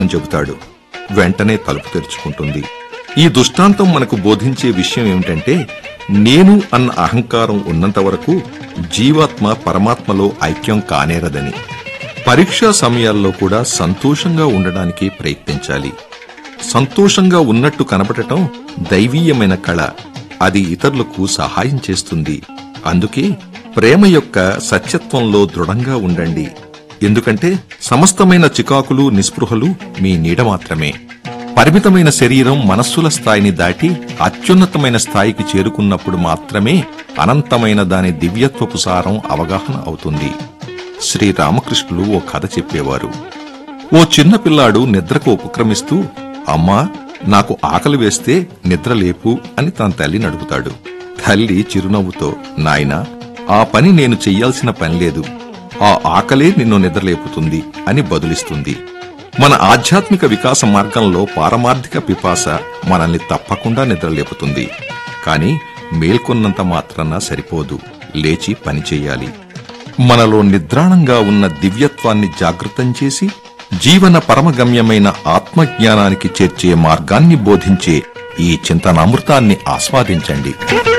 అని చెబుతాడు వెంటనే తలుపు తెరుచుకుంటుంది ఈ దృష్టాంతం మనకు బోధించే విషయం ఏమిటంటే నేను అన్న అహంకారం ఉన్నంత వరకు జీవాత్మ పరమాత్మలో ఐక్యం కానేరదని పరీక్షా సమయాల్లో కూడా సంతోషంగా ఉండడానికి ప్రయత్నించాలి సంతోషంగా ఉన్నట్టు కనపడటం దైవీయమైన కళ అది ఇతరులకు సహాయం చేస్తుంది అందుకే ప్రేమ యొక్క సత్యత్వంలో దృఢంగా ఉండండి ఎందుకంటే సమస్తమైన చికాకులు నిస్పృహలు మీ నీడ మాత్రమే పరిమితమైన శరీరం మనస్సుల స్థాయిని దాటి అత్యున్నతమైన స్థాయికి చేరుకున్నప్పుడు మాత్రమే అనంతమైన దాని దివ్యత్వపు సారం అవగాహన అవుతుంది శ్రీరామకృష్ణులు ఓ కథ చెప్పేవారు ఓ చిన్న పిల్లాడు నిద్రకు ఉపక్రమిస్తూ అమ్మా నాకు ఆకలి వేస్తే నిద్ర లేపు అని తన తల్లిని అడుగుతాడు తల్లి చిరునవ్వుతో నాయనా ఆ పని నేను చెయ్యాల్సిన పని లేదు ఆ ఆకలే నిన్ను నిద్రలేపుతుంది అని బదులిస్తుంది మన ఆధ్యాత్మిక వికాస మార్గంలో పారమార్థిక పిపాస మనల్ని తప్పకుండా నిద్రలేపుతుంది కాని మేల్కొన్నంత మాత్రాన సరిపోదు లేచి పని చెయ్యాలి మనలో నిద్రాణంగా ఉన్న దివ్యత్వాన్ని జాగృతం చేసి జీవన పరమగమ్యమైన ఆత్మజ్ఞానానికి చేర్చే మార్గాన్ని బోధించే ఈ చింతనామృతాన్ని ఆస్వాదించండి